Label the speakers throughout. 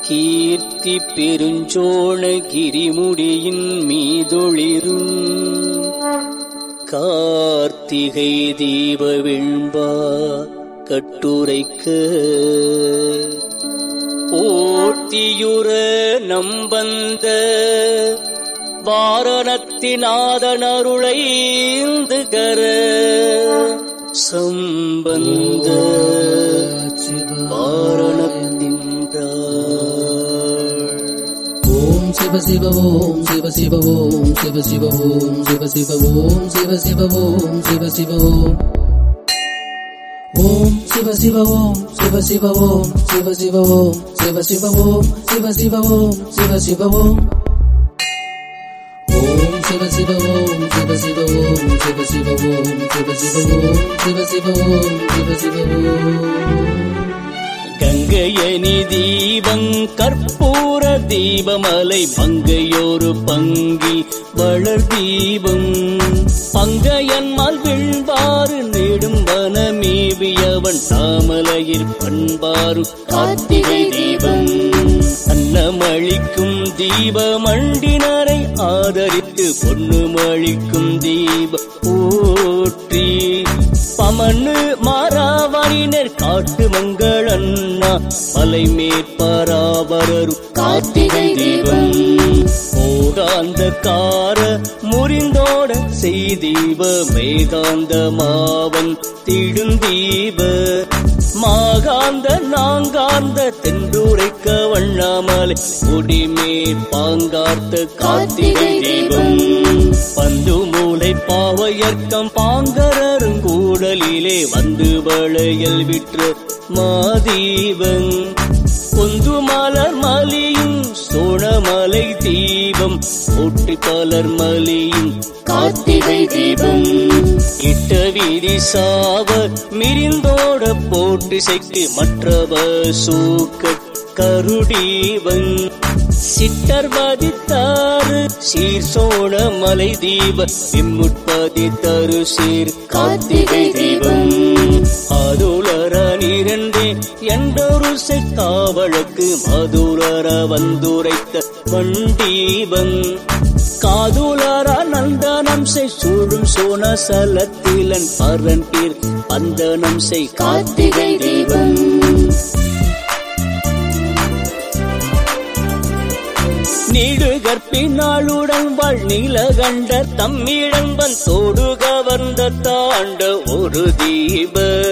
Speaker 1: கீர்த்தி பெருஞ்சோழ கிரிமுடியின் மீதொளிரும் கார்த்திகை தீப விண்பா கட்டுரைக்க போத்தியுற நம்பந்த வாரணத்தினாதனருளைந்து கர சம்பந்த வாரணத்தின்றாள்
Speaker 2: ஓம் சிவ சிவ ஓம் சிவ சிவ ஓம் சிவ சிவ ஓம் சிவ சிவ ஓம் சிவ சிவ ஓம் சிவ சிவ ஓம் ஓம் சிவ சிவ ஓம் சிவ சிவ ஓம் சிவ சிவ ஓம் சிவ சிவ ஓம் சிவ சிவ ஓம் சிவ சிவ ஓம் ஓம் சிவ சிவ ஓம் சிவ சிவ ஓம் சிவ சிவ ஓம் சிவ சிவ ஓம் சிவ சிவ ஓம் சிவ சிவ ஓம்
Speaker 1: கங்கையனி தீபங் கற்பூர தீபமலை பங்கையோரு பங்கி வளர் தீபம் பங்கையன்மால் விண்பாறு நெடும் வனமேவியவன் தாமலையிற் பண்பாறு கார்த்திகை தீபம் அன்னமளிக்கும் தீபமண்டினரை ஆதரித்து பொன்னுமளிக்கும் தீப போற்றி பமண்ணு மாறாவரினர் காட்டு மங்கள் அண்ணா மலை மேற்பராவரரு கார்த்திகை தீபம் ஓடாந்த கார முறிந்தோட செய்தீப மேகாந்த மாவன் திடுந்தீப மாகாந்த நாங்காந்த தென்றுரைக்க வண்ணாமலை குடிமேற் பாங்கார்த்த கார்த்திகை தீபம் பந்து மூளை பாவையர்க்கம் பாங்கரருங்கூடலிலே வந்து வளையல் விற்று மாதீபம் பொந்து மலர் மலியும் சோழமலை தீபம் ஒட்டி பலர் மலியும் கார்த்திகை தீபம் இட்ட வீதி சாவ மிரிந்தோட போட்டு செய்க்கு மற்றவ சூக்க கருடீவன் சிட்டர் பதித்தாறு சீர் சோழ மலை தீப இம்முட்பதி தரு சீர் கார்த்திகை தீபம் அதுலர நிரண்டே என்றொரு செக்காவழக்கு மதுரர வந்துரைத்த வண்டீபன் காதுலர நந்தனம் செய் சூழும் சோன சலத்திலன் பரன் பீர் பந்தனம் செய் கார்த்திகை தீபம் நீடு கற்பினாளுடன் வாழ் நீலகண்ட தம்மிடம்பன் தோடு கவர்ந்த தாண்ட ஒரு தீப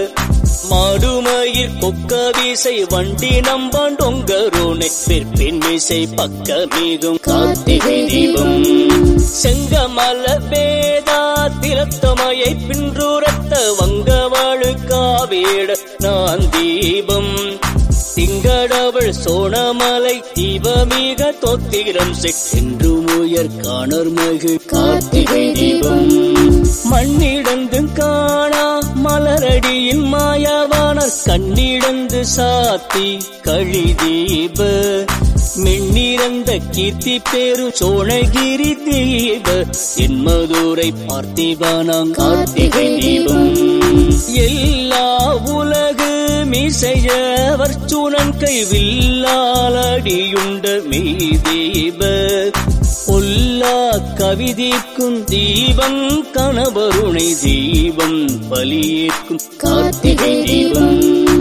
Speaker 1: மாடுமயிர் கொக்க வீசை வண்டி நம்பான் டொங்கரோனை பிற்பின் மீசை பக்க மீதும் கார்த்திகை தீபம் செங்கமல வேதா திலத்தமையை பின்றுரத்த வங்கவாழு காவேட நான் தீபம் திங்கடவள் சோணமலை தீபமிக தோத்திரம் சென்று முயற் காணர் மகு கார்த்திகை தீபம் மண்ணிடந்து காணா மலரடியின் மாயவானர் கண்ணிடந்து சாத்தி களி தீப மென்னிறந்த கீர்த்தி பேரு சோழகிரி தீப என் மதுரை பார்த்திபானாம் கார்த்திகை தீபம் எல்லா உலகு மீசையவர் சூனன் கை வில்லாலடியுண்ட மீதீப பொல்லா கவிதைக்கும் தீபம் கணவருணை தீபம் பலியேற்கும் கார்த்திகை தீபம்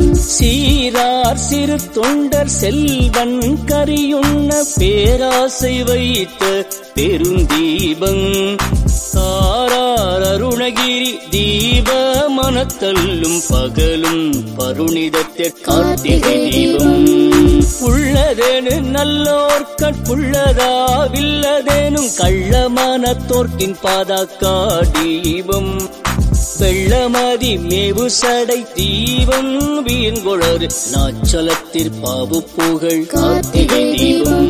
Speaker 1: சீரார் சிறு தொண்டர் செல்வன் கரியுண்ண பேராசை வைத்த பெருந்தீபம் தாரார் அருணகிரி தீப மனத்தள்ளும் பகலும் பருணிதத்த கார்த்திகை தீபம் உள்ளதேனு நல்லோர் கட்புள்ளதாவில்லதேனும் கள்ளமானத்தோர்க்கின் பாதாக்கா தீபம் வெள்ளமதி மேவு சடை தீபம் வீண்குழறு நாச்சலத்திற் பாவு புகழ் கார்த்திகை தீபம்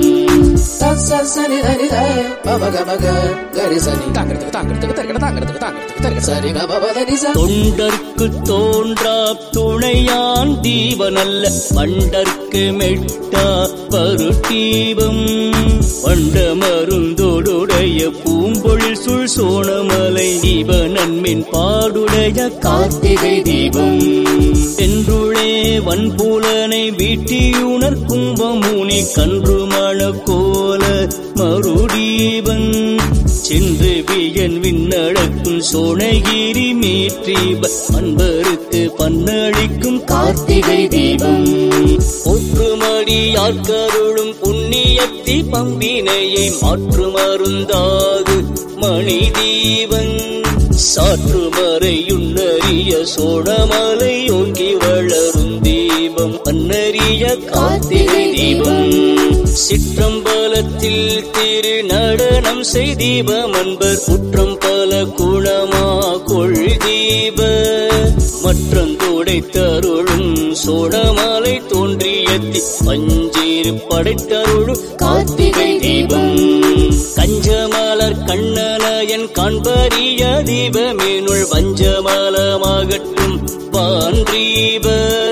Speaker 2: சரி சரி பமக மக கரி சனி தாங்கிறதுக்கு தாங்கிறதுக்கு தரகட தாங்கிறதுக்கு தாங்கிறதுக்கு தரகட சரி கபபத நிசா
Speaker 1: தொண்டர்க்கு தோன்றா துணையான் தீவனல்ல வண்டர்க்கு மெட்டா பருட்டீபம் வண்ட மருந்தோடுடைய பூம்பொழில் சுள் சோணமலை தீப நன்மின் பாடுடைய கார்த்திகை தீபம் என்றுளே வன்புலனை வீட்டியுணர் கும்பமுனி கன்று மண கோல மறுடீபன் சென்று வியன் விண்ணடக்கும் சோனகிரி மேற்றீப அன்பருக்கு பன்னளிக்கும் கார்த்திகை தீபம் ஒற்றுமடி யார்கருளும் புண்ணியத்தி பம்பினையை மாற்று மருந்தாகு மணி தீபன் சாற்று மறையுன்னறிய சோழமலை ஓங்கி வளரும் தீபம் அன்னறிய கார்த்திகை தீபம் சிற்றம்பலத்தில் திரு நடனம் செய்தீபம் அன்பர் குற்றம் பல குணமா கொள் தீப மற்றந்தோடை தருளும் சோழமலை தோன்றியத்தி பஞ்சீர் படைத்தருளும் கார்த்திகை தீபம் கஞ்சமலர் கண்ணனையன் காண்பறிய தீபமேனுள் வஞ்சமலமாகட்டும் பான்றீப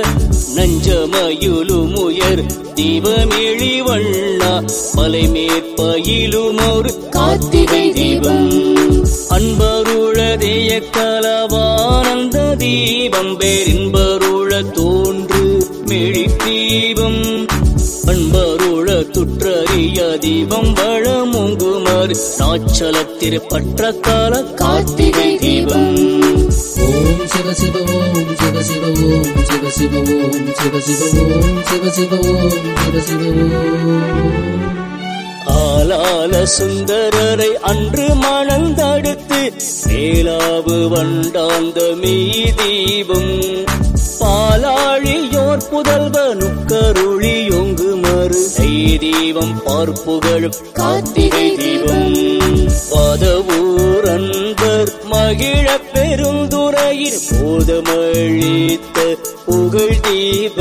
Speaker 1: நஞ்சமயுலும் உயர் தீபமெளி வண்ணா மலை மேற்பயிலும் ஒரு கார்த்திகை தீபம் அன்பருளதேய கலவானந்த தீபம் பேரின்பருள தோன்று மெழி தீபம் அன்பருள துற்றறிய தீபம் வளமுங்குமாறு நாச்சலத்திரு பற்ற கால கார்த்திகை தீபம்
Speaker 2: ஓம் சிவ சிவ ஓம் சிவ சிவ ஓம் சிவ சிவ ஓம் சிவ சிவ ஓம் சிவ சிவ ஓம் சிவ சிவ ஓம்
Speaker 1: ஆலால சுந்தரரை அன்று மணந்தடுத்து மேலாவு வண்டாந்த மெய் தீபம் பாலாழியோர் புதல்வனுக்கருளி ஒங்கு மறு தீபம் பார்ப்புகழும் கார்த்திகை தீபம் பதவூர் அன்பர் மகிழ பெருந்துறையில் போதமழித்த புகழ் தீப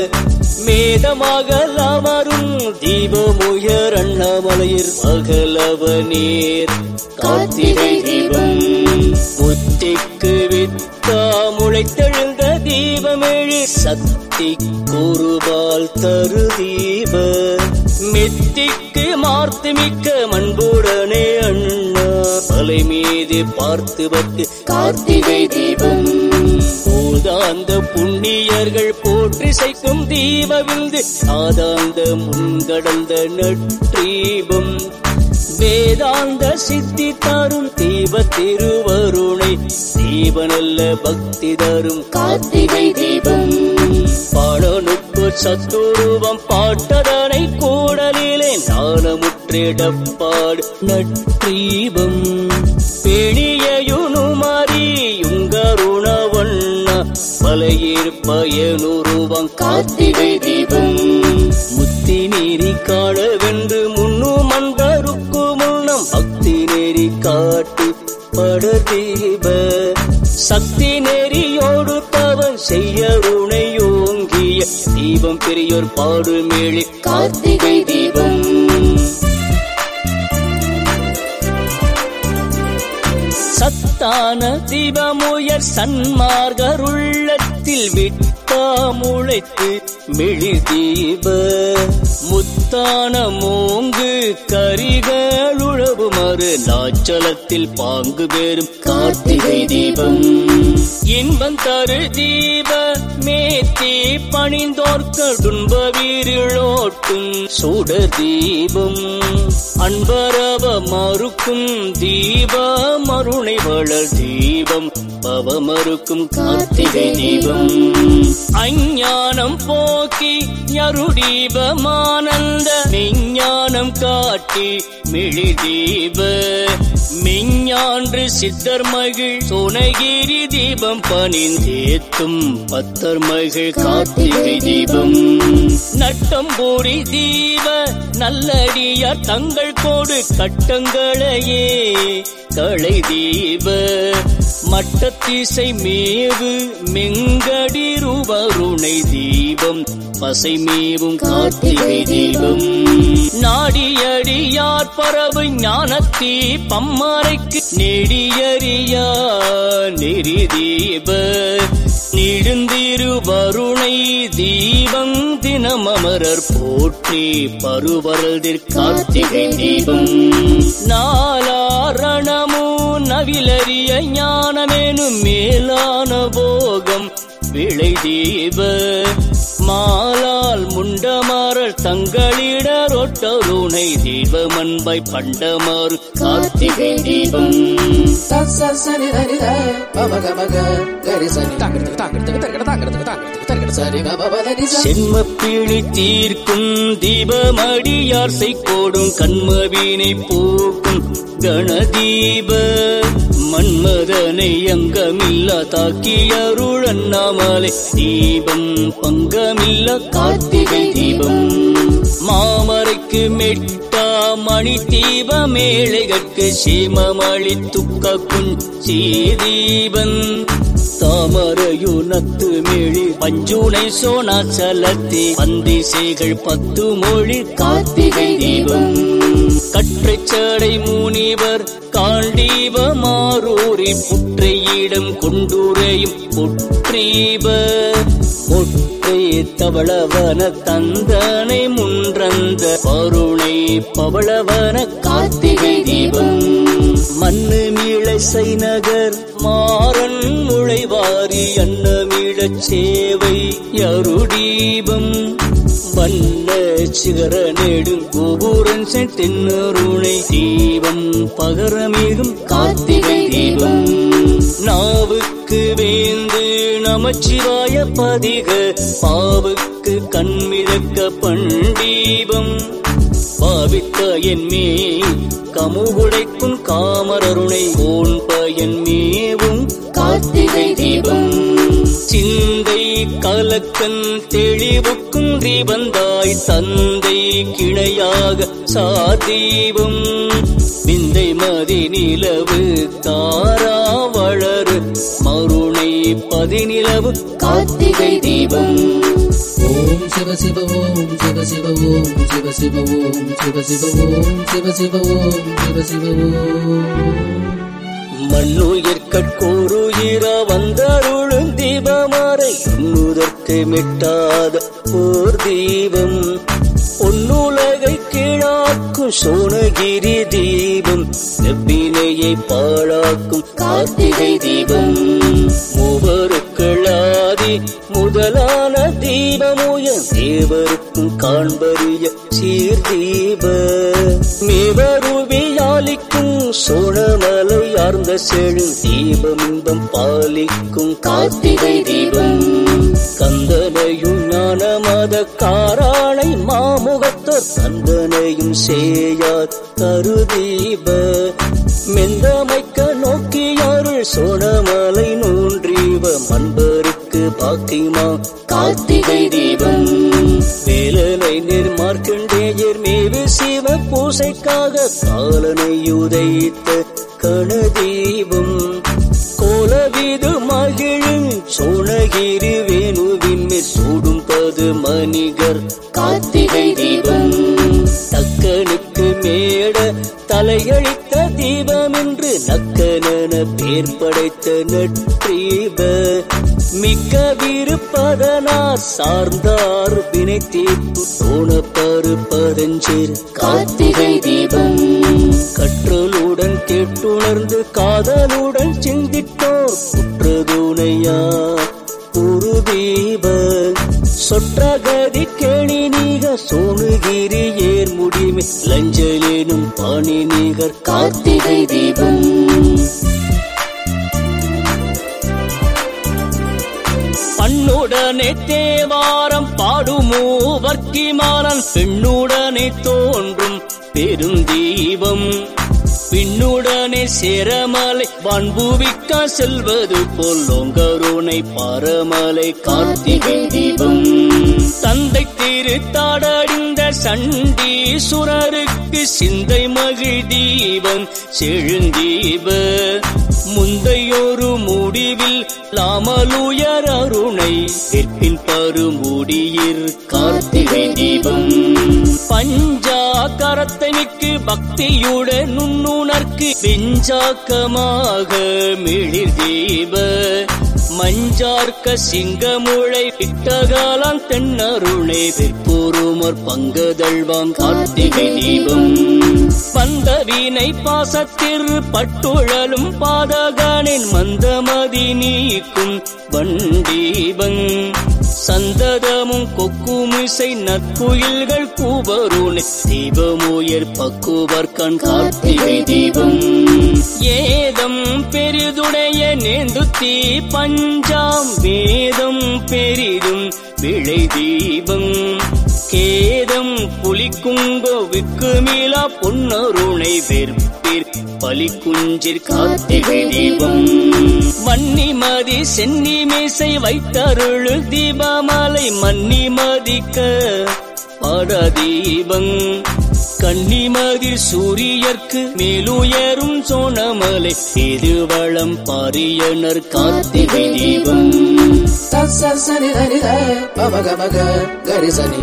Speaker 1: மேதமாக அமரும் தீபமுயர் அண்ணாமலையர் மகளவ நீர் கார்த்திகை தீபம் புத்திக்கு வித்தா முளைத்தெழுந்த தீபமெழி சக்தி கூறுபால் தரு தீப மெத்திக்கு மார்த்து மிக்க மண்புடனே அண்ணா மலை மீது பார்த்து பட்டு கார்த்திகை தீபம் போதாந்த புண்ணியர்கள் போற்றி செய்க்கும் தீபவிந்து ஆதாந்த முன்கடந்த நற்றீபம் வேதாந்த சித்தி தரும் தீப திருவருணை தீபனல்ல பக்தி தரும் கார்த்திகை தீபம் பாடனுக்கு சத்துருவம் பாட்டதனை கூடலிலே நாணமுற்றிடப்பாடு நற்றீபம் பெணியுனுமறியுங்கருணவண்ண மலையீர் பயனுருவம் கார்த்திகை தீபம் முத்தி நீரி காணவென்று முன்னும் அன்பருக்கு முன்னம் பக்தி நெறி காட்டு பட தீப சக்தி நெறியோடு தவன் செய்ய உணையோங்கிய தீபம் பெரியோர் பாடுமேளி கார்த்திகை தீபம் சத்தான தீபமுயர் சன்மார்கருள்ளத்தில் விட்டா முளைத்து மிழி தீப முத்தான மூங்கு கரிகளுழவு மறு நாச்சலத்தில் பாங்கு பெறும் கார்த்திகை தீபம் இன்பம் தரு தீப மேத்தி பணிந்தோர்க்க துன்ப வீரிழோட்டும் சுடர் தீபம் அன்பரவ மறுக்கும் தீப மருணை வளர் தீபம் பவமறுக்கும் கார்த்திகை தீபம் அஞ்ஞானம் போக்கி யருடீபமானந்த மெஞ்ஞானம் காட்டி மிழி தீப மெஞ்ஞான்று சித்தர் மகிழ் சோனகிரி தீபம் பணிந்தேத்தும் பத்தர் மகிழ் கார்த்திகை தீபம் நட்டம்பூரி தீப நல்லடிய தங்கள் கோடு கட்டங்களையே களை தீப மட்டத்திசை மேவு மெங்கடி ரூபருணை தீபம் பசை மேவும் கார்த்திகை தீபம் நாடியடியார் பரவு ஞானத்தீ பம்மரைக்கு நெடியறியா நெறி தீப நிழுந்திரு வருணை தீபம் தினம் அமரர் போற்றி பருவரதிர் கார்த்திகை தீபம் நாலாரணமு நவிலறிய ஞானமேனு மேலான போகம் விளை தீப மாலால் முண்டமாறல் தங்களிடர் ஒட்டருணை தீபமன்பை பண்டமாறு கார்த்திகை தீபம்
Speaker 2: தச சனி தனி த பமக மக கரி சனி தாங்கிறதுக்கு தாங்கிறதுக்கு தரகட தாங்கிறதுக்கு தாங்கிறதுக்கு தரகட சரி க பப தனி ச
Speaker 1: சென்மப்பிழி தீர்க்கும் தீபமடியார் செய்கோடும் கண்மவீனை போக்கும் கணதீப மன்மதனை அங்கமில்லா தாக்கியருள் அண்ணாமலை தீபம் பங்கமில்ல கார்த்திகை தீபம் மாமரைக்கு மெட்டா மணி தீப மேழைகட்கு சீமமளி துக்க குஞ்சி தீபன் தாமரையுனத்து மேழி பஞ்சுனை சோனாச்சலத்தி பந்திசைகள் பத்து மொழி கார்த்திகை தீபம் கற்றைச்சடை முனிவர் காண்டீப மாறூரி புற்றையிடம் கொண்டுரையும் புற்றீப ஒற்றை தவளவன தந்தனை முன்றந்த பருணை பவளவன கார்த்திகை தீபம் மண்ணு மீளசை நகர் மாறன் முளைவாரி அன்னமிழச் சேவை யருடீபம் வண்ண சிகர நெடும் கோபுரன் தென்னருணை தீபம் பகரமிகும் கார்த்திகை தீபம் நாவுக்கு வேந்து நமச்சிவாய பதிக பாவுக்கு கண்மிழக்க பண்டீபம் பாவித்த என் மே கமுகுடைக்கும் காமரருணை கோன் பயன் மேவும் கார்த்திகை தீபம் சிந்தை கலக்கன் தெளிவுக்கும் தீபந்தாய் தந்தை கிணையாக சாதீபம் விந்தை மதி நிலவு தாரா வளரு மருணை பதிநிலவு கார்த்திகை தீபம்
Speaker 2: ஓம் சிவ சிவ ஓம் சிவ சிவ ஓம் சிவ சிவ ஓம் சிவ சிவ ஓம் சிவ சிவ ஓம் சிவ சிவ ஓம்
Speaker 1: மண்ணுயிர்கட்கோருயிர வந்தருளும் தீபமறை உண்ணுதற்கு மெட்டாத போர் தீபம் பொன்னுலகை கீழாக்கும் சோனகிரி தீபம் நெப்பினையை பாழாக்கும் கார்த்திகை தீபம் மூவருக்களாதி முதலான தீபமுய தேவருக்கும் காண்பறிய சீர்தீப மேவருவியாலிக்கும் சோழமலை ஆர்ந்த செழு தீபமின்பம் பாலிக்கும் கார்த்திகை தீபம் கந்தனையும் ஞான மத காராளை மாமுகத்தோர் தந்தனையும் சேயார் தருதீப மெந்தமைக்க நோக்கி அருள் சோழமலை நூன்றீவ மண்பருக்கு பாக்கிமா கார்த்திகை தீபம் வேலனை நிர்மார்க்கண்டேயர் மேவு சிவ பூசைக்காக காலனை உதைத்த கணதீபம் கோலவிது மகிழும் சோழகிரி வேணுவின் மேல் சூடும் பது மணிகர் கார்த்திகை தீபம் தக்கனுக்கு மேட தலையழித்த தீபம் என்று நக்கனன பேர் படைத்த நற்றீப மிக்க விருப்பதனார் சார்ந்தார் வினை தீர்ப்பு தோணப்பாறு பதஞ்சேர் கார்த்திகை தீபம் கற்றலுடன் கேட்டுணர்ந்து காதலுடன் சிந்தித்தோர் குற்றதுணையா ஒரு தீப சொற்றகதி கேணி நீக சோணுகிரி ஏர் முடிமே லஞ்சலேனும் பாணி நீகர் கார்த்திகை தீபம் பண்ணுடனே தேவாரம் பாடுமோ வர்க்கிமாறன் பெண்ணுடனே தோன்றும் பெருந்தீபம் பின்னுடனே சேரமலை பண்புவிக்க செல்வது போல் லோங்கருணை பாரமலை கார்த்திகை தீபம் தந்தை திருத்தாடடிந்த சண்டீசுரருக்கு சிந்தை மகிழ் தீபம் செழுந்தீப முந்தையொரு முடிவில் லாமலுயர் அருணை பிற்பின் பருமுடியிர் கார்த்திகை தீபம் பஞ்சாக்கரத்தை மிக்கு பக்தியுடன் நுண்ணுணர்க்கு பெஞ்சாக்கமாக மிளிர் தீப மஞ்சார்க்க சிங்கமுளை விட்டகாலம் தென்னருளை வெற்பூருமர் பங்கதழ்வாம் கார்த்திகை தீபம் வந்த வீணை பாசத்திற் பட்டுழலும் பாதகானின் மந்தமதி நீக்கும் வண்டீபங் சந்ததமும் கொக்குமிசை நற்குயில்கள் கூபருணை தீபமுயர் பக்குவர் கண் கார்த்திகை தீபம் ஏதம் பெரிதுடைய நேந்துத்தி பஞ்சாம் வேதம் பெரிதும் விளை தீபம் கேதம் புலிக்குங்கோ விக்குமிலா பொன்னருணை வெற்பிற் பலிக்குஞ்சிற் கார்த்திகை தீபம் வன்னிமதி சென்னி மேசை வைத்தருளு தீபமாலை மன்னி மதிக்க படதீபங் கன்னிமதில் சூரியர்க்கு மேலுயரும் சோனமலை திருவளம் பாரியனர் கார்த்திகை தீபம்
Speaker 2: தச சரி சரி த பம கமக கரி சனி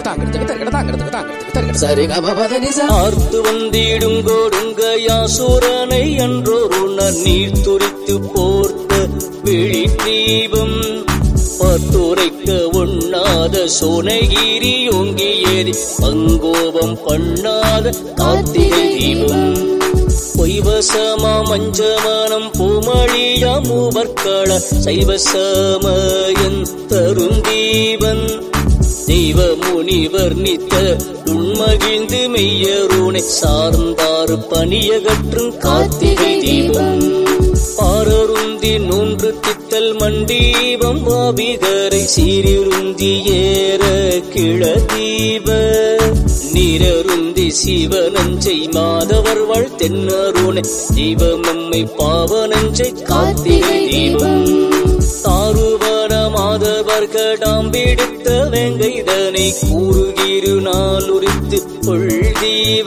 Speaker 2: சரி கம பத நிச
Speaker 1: ஆர்த்து வந்திடும் கொடுங்க யாசூரனை அன்றொருணர் நீர் துரித்து போர்த்த விழி தீபம் பார்த்துரைக்க ஒண்ணாத சோனகிரி ஓங்கியது பங்கோபம் பண்ணாத கார்த்திகை தீபம் பொய்வசமா மஞ்சமனம் பூமழியா மூவர்கள சைவசமயன் தருந்தீபன் தெய்வ முனிவர் நித்த உண்மகிழ்ந்து மெய்யருணை சார்ந்தாறு பணியகற்றும் கார்த்திகை தீபம் பாரருந்தி நூன்று தித்தல் மண்டீபம் வாபிகரை சீரிருந்தி ஏற கிழதீப நீரருந்தி சிவனஞ்சை மாதவர் வாழ் தென்னருணை தெய்வமம்மை பாவனஞ்சை கார்த்திகை தீபம் தாருவன மாதவர் கடாம்பிடித்த வெங்கைதனை கூறுகிரு நாளுரித்து கொள்தீவ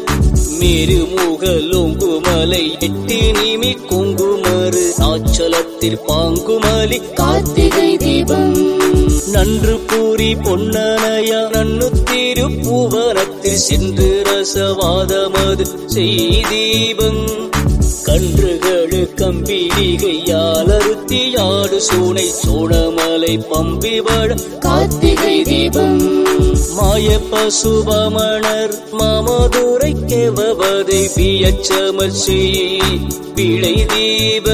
Speaker 1: மேருமுகலோங்குமலை எட்டி நிமி குங்குமறு ஆச்சலத்தில் பாங்குமலி கார்த்திகை தீபம் நன்று பூரி பொன்னனைய நன்னு திருப்பூவனத்தில் சென்று ரசவாதமது செய்தீபம் கன்றுகளு கம்பிரிகையால் அறுத்தியாடு சூனை சோழமலை பம்பிவழ கார்த்திகை தீபம் மாய பசுபமணர் மாமதுரை கேவதை வியச்சமர் செய் பிழை தீப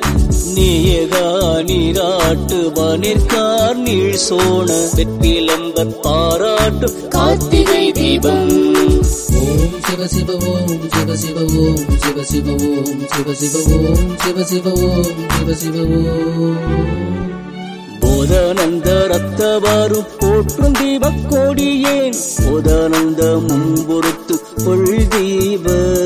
Speaker 1: நீயகா நீராட்டு மணிர்கார் நீள் சோழ வெற்றிலம்பர் பாராட்டு கார்த்திகை தீபம்
Speaker 2: ஓம் சிவ சிவ ஓம் சிவ சிவ ஓம் சிவ சிவ ஓம் சிவ சிவ ஓம் சிவ சிவ ஓம் சிவ சிவ ஓம்
Speaker 1: போதானந்த ரத்தவாரு போற்றும் தீப கோடியேன் போதானந்த மும்பொருத்து கொள் தீப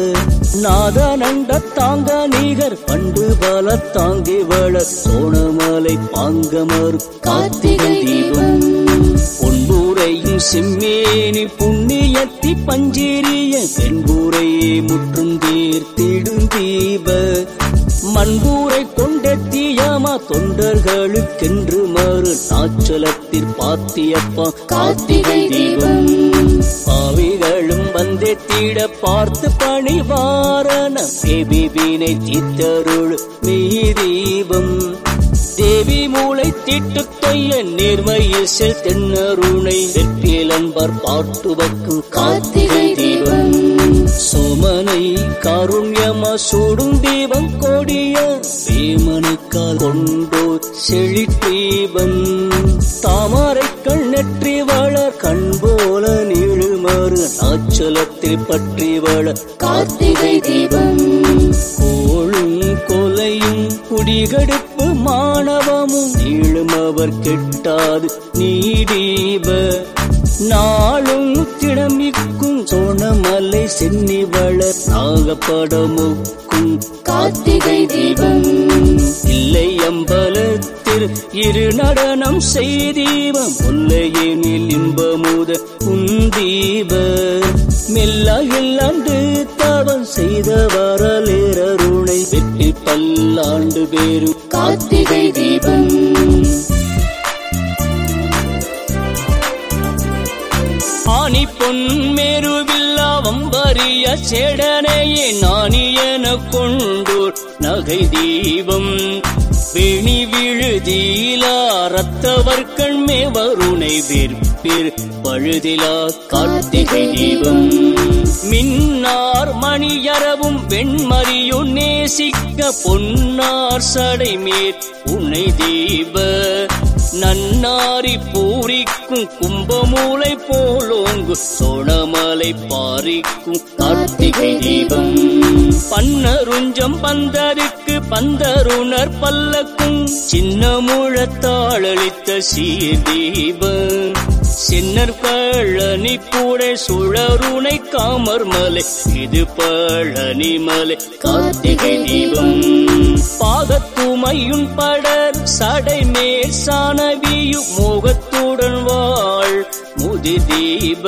Speaker 1: நாதனண்ட தாங்க நீகர் பண்டு பல தாங்கி வள சோணமலை பாங்கமறு கார்த்திகை தீபம் பொன்பூரையும் செம்மேனி புண்ணியத்தி பஞ்சீரிய பெண்பூரையே முற்றும் தீர்த்திடும் தீப மண்பூரை கொண்டெத்தியாமா தொண்டர்களுக்கென்று மறு நாச்சலத்தில் பாத்தியப்பா கார்த்திகை தீபம் பாவிகளும் வந்தெத்திட பார்த்து பணிவாரண தேவிவினை தீர்த்தருள் மெய் தீபம் தேவி மூளை தீட்டு தொய்ய நேர்மையில் செல் தென்னருணை வெற்றிலன்பர் பாட்டுவக்கு கார்த்திகை தீபம் சோமனை காருண்யமா சூடும் தீபம் கோடிய பீமனுக்கால் கொண்டோ செழித்தீபன் தாமரைக்கள் நெற்றி வளர் கண் போல நீழுமாறு நாச்சலத்தில் பற்றி வள கார்த்திகை தீபம் கோளும் கொலையும் குடிகடுப்பு மாணவமும் நீளும் அவர் கெட்டாது நீடீப நாளும் திடமிக்கும் சோனமலை சென்னி வளர் நாகப்படமுக்கும் கார்த்திகை தீபம் இல்லை அம்பலத்தில் இரு நடனம் செய்தீபம் முல்லையேனில் இன்பமுத உந்தீப மெல்ல இல்லாண்டு தவம் செய்த வரலேரருணை வெற்றி பல்லாண்டு பேரும் கார்த்திகை தீபம் ஆனி பொன்மேருவில்லா வம்பரிய சேடனையே நாணியன கொண்டோர் நகை தீபம் பிணி விழுதீலா ரத்தவர்கண் மேவருணை விற்பிர் பழுதிலா கார்த்திகை தீபம் மின்னார் மணியரவும் வெண்மறியு நேசிக்க பொன்னார் சடைமேற் உன்னை தீப நன்னாரி பூரிக்கும் கும்பமூலை போலோங்கு சோழமலை பாரிக்கும் கார்த்திகை தீபம் பன்னருஞ்சம் பந்தருக்கு பந்தருணர் பல்லக்கும் சின்ன முழத்தாளளித்த சீதீபம் சின்னர் பழனி பூடை சுழருணை காமர் மலை இது பழனி மலை கார்த்திகை தீபம் பாகத்துமையுன் படர் சடை மேற் சாணவியு மோகத்துடன் வாழ் முதி தீப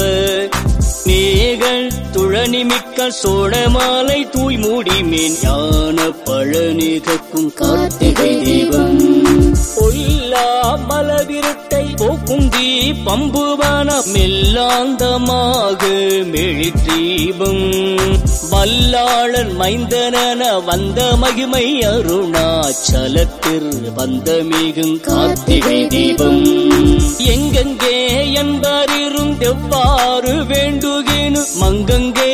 Speaker 1: மேகல் துழனிமிக்க சோழமாலை தூய் மூடி மேன் ஞான பழனிகக்கும் கார்த்திகை தீபம் பொல்லா மலவிருட்டை போக்கும் தீ பம்புவன மெல்லாந்தமாக மெழி தீபம் வல்லாளன் மைந்தனன வந்த மகிமை அருணாச்சலத்தில் வந்த மிகும் கார்த்திகை தீபம் எங்கெங்கே என்பறிருந்தெவ்வாறு வேண்டுகேனு மங்கங்கே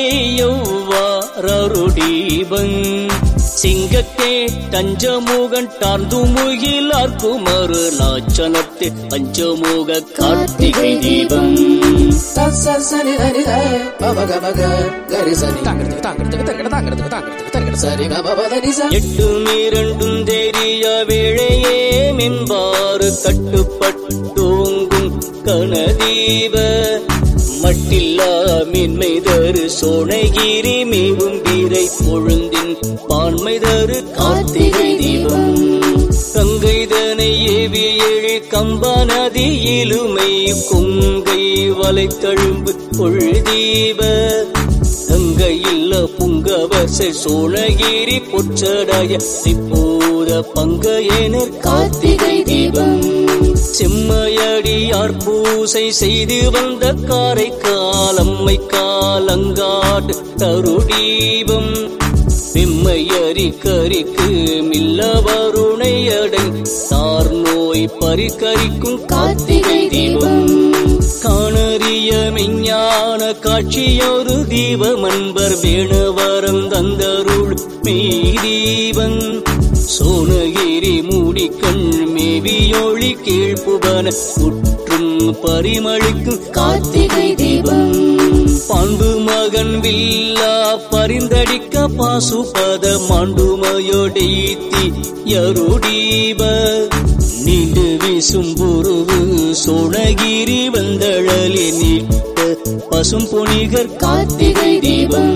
Speaker 1: எவ்வாறருடீபன் சிங்கத்தே தஞ்சமுகன் டார்ந்து முகிலார்க்கும் அருளாச்சனத்தே பஞ்சமுக கார்த்திகை தீபம்
Speaker 2: தச சனி தனி த பவ கமக கரி சனி
Speaker 3: தாங்கிறதுக்கு தாங்கிறதுக்கு தரகட தாங்கிறதுக்கு தாங்கிறதுக்கு தரகட
Speaker 2: சரி கப பதனி ச
Speaker 1: எட்டும் இரண்டும் தெரிய வேளையே மின்பாறு கட்டுப்பட்டோங்கும் கனதீப மட்டில்லா மின்மை தரு சோழகிரி மீவும் வீரை பொழுந்தின் பான்மை தரு கார்த்திகை தீபம் கங்கைதனை ஏவி ஏழு கம்பா நதி இலுமை கொங்கை வலைத்தழும்பு பொழுதீப கங்கையில்ல புங்கவசை சோழகிரி பொற்றடைய இப்போத பங்கையனர் கார்த்திகை தீபம் செம்மையடியார் பூசை செய்து வந்த காரை காலம்மை காலங்காட்டு தருடீபம் விம்மையரி கரிக்கு மில்ல வருணை அடை தார் நோய் பரிகரிக்கும் கார்த்திகை தீபம் காணறிய மெஞ்ஞான காட்சியொரு தீபம் அன்பர் வேணவரம் தந்தருள் மெய்தீபன் சோனகிரி மூடிக்கண் மேவியொளி கீழ்ப்புவன உற்றும் பரிமளிக்கும் கார்த்திகை தீபம் பாண்டு மகன் வில்லா பரிந்தடிக்க பாசுபத மாண்டுமையொடைத்தி யருடீப நீண்டு வீசும் புருவு சோனகிரி வந்தழலி நீட்ட பசும் புனிகர் கார்த்திகை தீபம்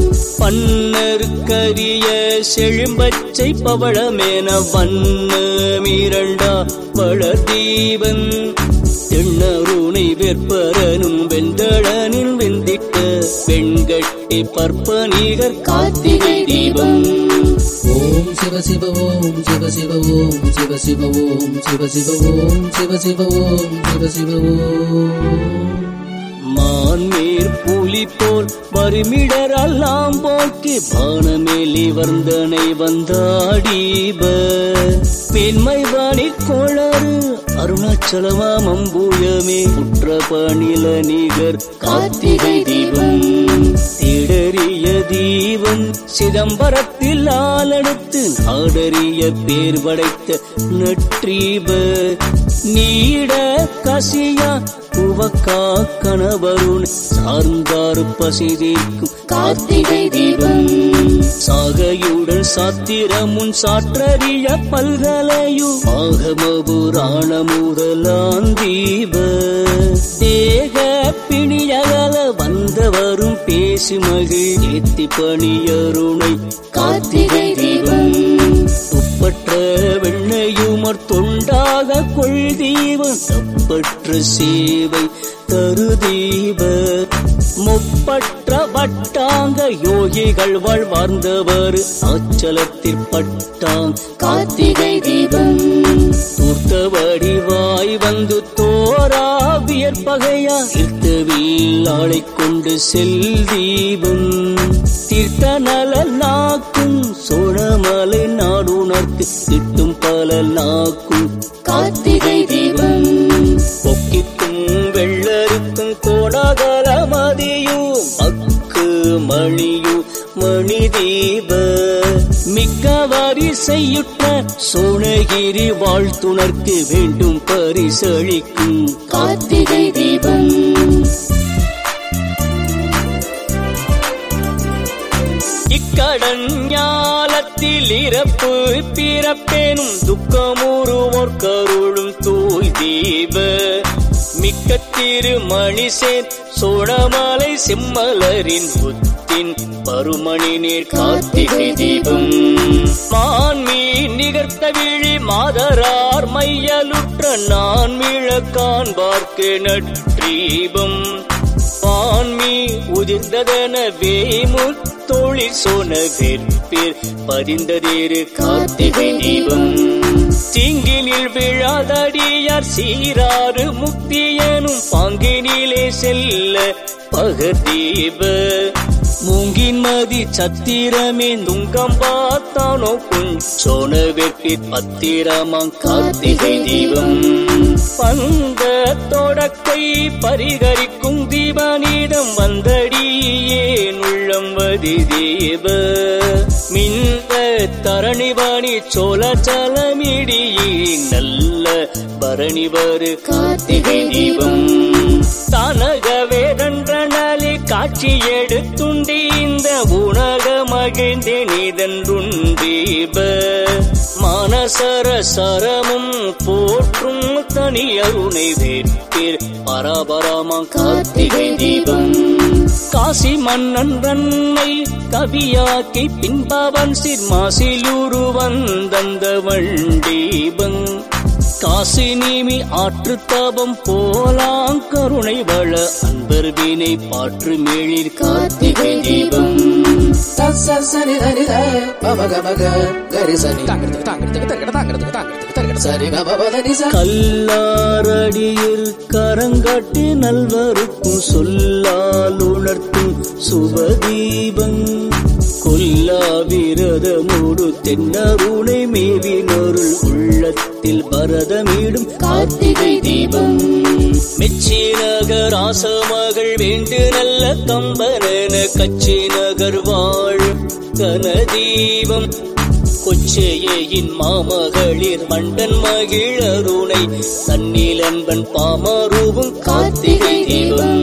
Speaker 1: பன்னருக்கரிய செழும்பச்சை பவளமேன வண்ண மீரண்டா வளர்தீபன் தென்னருணை வெற்பரனும் வெந்தழனில் வெந்திட்ட பெண்கட்டி பற்பனிகர் கார்த்திகை தீபம்
Speaker 2: ஓம் சிவ சிவ ஓம் சிவ சிவ ஓம் சிவ சிவ ஓம் சிவ சிவ ஓம் சிவ சிவ ஓம் சிவ சிவ ஓம்
Speaker 1: மான்மேற் புலி போல் வருமிடரெல்லாம் போக்கி பானமேலி வந்தனை வந்தாடீப பெண்மை வாணி கோளாறு அருணாச்சலமா மம்பூயமே குற்ற பணில நிகர் கார்த்திகை தீபம் திடறிய தீபம் சிதம்பரத்தில் ஆளெடுத்து நாடறிய பேர் படைத்த நற்றீப நீட கசியா உவக்கா கணவருண் சார்ந்தார் பசிதீர்க்கும் கார்த்திகை தீபம் சாகையுடன் சாத்திரமுன் சாற்றறிய பல்கலையு ஆகமபுராண முதலாம் தீப தேக பிணியகல வந்தவரும் பேசி மகிழ் ஏத்தி பணியருணை கார்த்திகை தீபம் துப்பற்ற வெண்ணையுமர் தொண்டாக கொள்தீபம் தப்பற்ற சேவை தருதீப முப்பற்ற வட்டாங்க யோகிகள் வாழ்வார்ந்தவர் ஆச்சலத்தில் பட்டாங் கார்த்திகை தீபம் தூர்த்த வடிவாய் வந்து தோரா வியற்பகையா தீர்த்த வீழாளை கொண்டு செல் தீபம் தீர்த்த நல நாக்கும் சோழமலை நாடுணர்க்கு திட்டும் பல நாக்கும் கார்த்திகை தீபம் பொக்கிக்கும் வெள்ளருக்கும் கோணகல மதியு மக்கு மணியு மணி தீப மிக்க வரிசையுற்ற சோனகிரி வாழ்த்துணர்க்கு வேண்டும் பரிசளிக்கும்
Speaker 2: கார்த்திகை தீபம்
Speaker 1: இக்கடன் ஞாலத்தில் இறப்பு பிறப்பேனும் துக்கமுறுவோர் கருளும் தூய் தீப மிக்க திருமணி சேர் சோழமலை செம்மலரின் புத்தின் பருமணி நீர் கார்த்திகை தீபம் மான்மீ நிகர்த்த விழி மாதரார் மையலுற்ற நான் மிழ காண்பார்க்கு நற்றீபம் பான்மி உதிர்ந்ததன வேமுத்தொழில் சொன வெற்பிர் பதிந்ததேறு கார்த்திகை தீபம் தீங்கினில் விழாதடியார் சீராறு முக்தியனும் பாங்கினிலே செல்ல பகதீப மூங்கின் மதி சத்திரமே துங்கம் பார்த்தானோ குஞ்சோன வெற்பிற் பத்திரமாம் கார்த்திகை தீபம் பந்த தொடக்கை பரிகரிக்கும் தீபனிடம் வந்தடியேன் உள்ளம் வதி தீப மிந்த தரணிவாணி சோழ சலமிடியே நல்ல பரணிவரு கார்த்திகை தீபம் தானக வேதன்றனாலே காட்சி எடுத்துண்டி இந்த உணக மகிழ்ந்தே நீதன்றுண்டீப மானசர சரமும் போற்றும் தனி அருணை வேட்பிர் பராபரமா கார்த்திகை தீபம் காசி மன்னன் ரன்னை கவியாக்கி பின்பவன் சிற்மாசிலூரு வந்தந்த வண்டீபங் காசி நீமி ஆற்று தபம் போலாம் கருணை வள அன்பர் வீணை பாற்று மேளிர் கார்த்திகை தீபம்
Speaker 2: தச சனி தனி த பமக மக கரி சனி
Speaker 3: தாங்கிறதுக்கு தாங்கிறதுக்கு தருகட தாங்கிறதுக்கு தாங்கிறதுக்கு தருகட
Speaker 2: சரி கப பதனி ச
Speaker 1: கல்லாரடியில் கரங்காட்டி நல்வருக்கும் சொல்லால் உணர்த்தும் சுபதீபம் கொல்லா விரதமோடு தென்னருணை மேவினருள் உள்ளத்தில் பரதமீடும் கார்த்திகை தீபம் மெச்சி நகர் ஆசமகள் வேண்டு நல்ல கம்பனன கச்சி நகர் வாழ் கனதீபம் கொச்சையின் மாமகளிர் மண்டன் மகிழருணை தன்னிலன்பன் பாமரூபம் கார்த்திகை தீபம்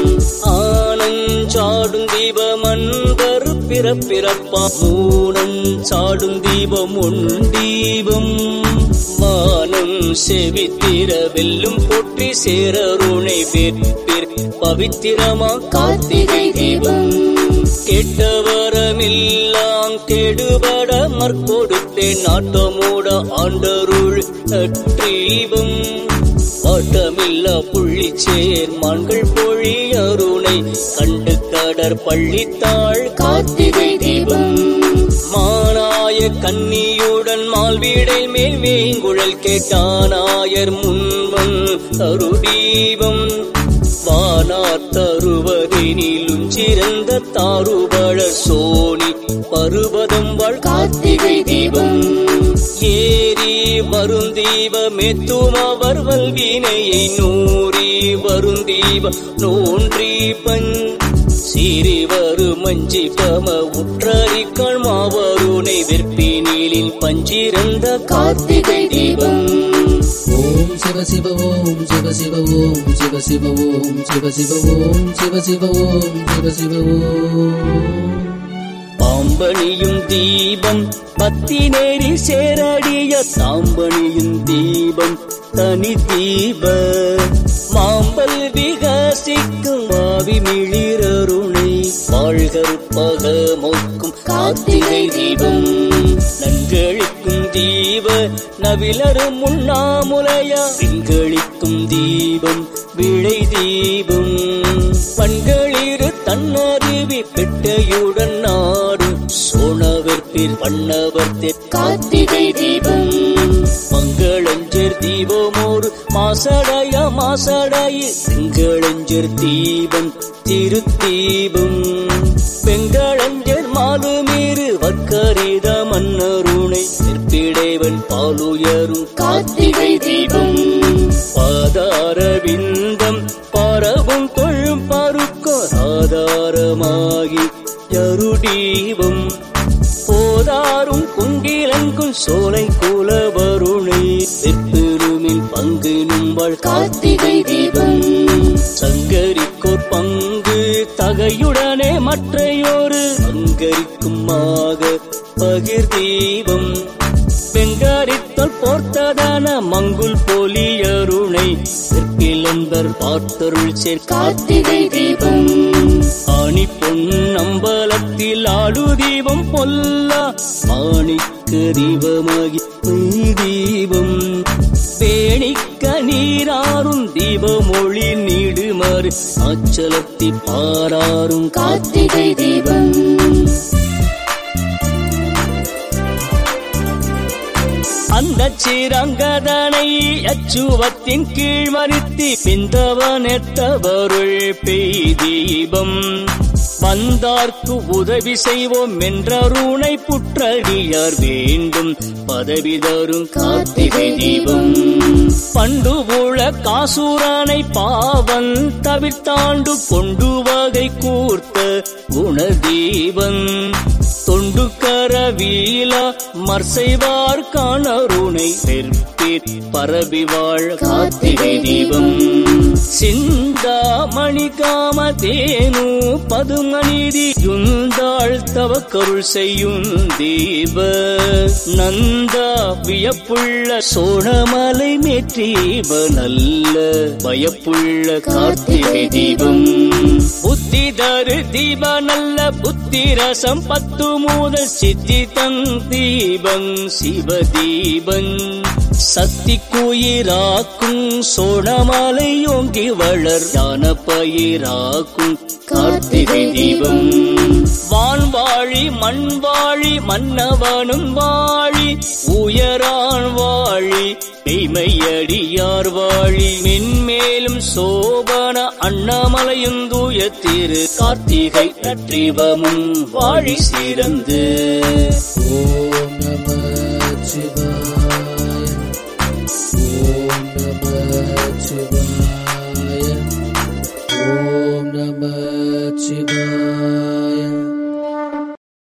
Speaker 1: ஆனஞ்சாடும் தீபம் அன்பர் பிறப்பிறப்பா மூனம் சாடும் தீபம் உண்டீபம் வானம் செவித்திர வெல்லும் போற்றி சேரருணை வேற்பிற் பவித்திரமா கார்த்திகை தீபம் கேட்டவரமில்லாம் கெடுபட மற்கொடுத்தேன் நாட்டமோட ஆண்டருள் நற்றீபம் வாட்டமில்ல புள்ளி சேர் மான்கள் பொழி அருணை கண்டு கடற் பள்ளித்தாள் கார்த்திகை தீபம் மானாய கன்னியுடன் மால்வீடை மேல் வேங்குழல் கேட்டானாயர் முன்வன் அருடீபம் வானார் தருவதினிலும் சிறந்த தாருபழ சோனி பருவதம் வாழ் கார்த்திகை தீபம் ஏறி வருந்தீபமே துமவர் வல்வினையை நூறி வருந்தீப நோன்றி பஞ் சீறி வரு மஞ்சி பம உற்றறிக்கள் மாவருணை வெற்பினிலில் பஞ்சிறந்த கார்த்திகை தீபம்
Speaker 2: ஓம் சிவ சிவ ஓம் சிவ சிவ ஓம் சிவ சிவ ஓம் சிவ சிவ ஓம் சிவ சிவ ஓம் சிவ சிவ ஓம்
Speaker 1: பாம்பணியும் தீபம் பத்தி நேரி சேரடிய தாம்பணியும் தீபம் தனி தீப மாம்பல் விகசிக்கும் மாவி மிளிரருணை வாழ்கற்பக மொக்கும் கார்த்திகை தீபம் நன்களிக்கும் தீப நவிலரும் உண்ணாமுலையா விண்களிக்கும் தீபம் விளை தீபம் பண்களிரு தன்னறிவி பெட்டையுடன் நாடும் சோனவர்பில் பண்ணவர் கார்த்திகை தீபம் மங்களஞ்சர் தீபமோடு மாசடைய மாசடைய திங்களஞ்சர் தீபம் திருத்தீபம் பெங்களஞ்சர் மாலுமீறு வக்கரித மன்னருணை நிற்பிடைவன் பாலுயரும் கார்த்திகை தீபம் பாதார விந்தம் பரவும் தொழு தீபம் போதாரும் குங்கிலங்கும் சோலை குலவருணை வெற்பெருமில் பங்கு நும்பாள்
Speaker 2: கார்த்திகை தீபம்
Speaker 1: சங்கரிக்கோர் பங்கு தகையுடனே மற்றையோரு பங்கரிக்குமாக பகிர் தீபம் வெங்காரித்தல் போர்த்ததான மங்குல் போலியருணை வெற்கிலம்பர் பார்த்தருள் சேர்
Speaker 2: கார்த்திகை தீபம்
Speaker 1: ஆணி பொன்னம்பலத்தில் ஆடு தீபம் பொல்லா மாணிக்க தீபமாகி மெய் தீபம் பேணிக்க நீராறும் தீபமொழி நீடுமாறு ஆச்சலத்தி பாராறும்
Speaker 2: கார்த்திகை தீபம்
Speaker 1: அந்த சீரங்கதனை அச்சுவத்தின் கீழ் மறித்தி பிந்தவனெத்தவருள் பெய்தீபம் வந்தார்க்கு உதவி செய்வோம் என்றருணை புற்றடியார் வேண்டும் பதவி தரும் கார்த்திகை தீபம் பண்டுபுழ காசூரனை பாவன் தவிர்த்தாண்டு கொண்டு வகை கூர்த்த குணதீபன் தொண்டு கரவீல மர்சைவார் காணருணை வெற்பீர் பரவி வாழ் கார்த்திகை தீபம் சிந்தாமணி காம தேனு பதுமணிதி யுந்தாள் தவ கருள் செய்யும் தீப நந்தா வியப்புள்ள சோழமலை மேற்றீப நல்ல பயப்புள்ள கார்த்திகை தீபம் புத்தி தரு தீப நல்ல புத்தி ரசம் பத்து முதல் சித்தி தங் தீபம் சிவ தீபம் சக்தி குயிராக்கும் சோழமலை யோங்கி வளர் ஞான பயிராக்கும் கார்த்திகை தீபம் வான் வாழி மண் வாழி மன்னவனும் வாழி உயரான் வாழி மெய்மையடியார் வாழி மென்மேலும் சோபன அண்ணாமலையும் தூய திரு கார்த்திகை நற்றிவமும் வாழி சிறந்து
Speaker 2: ஓம் நம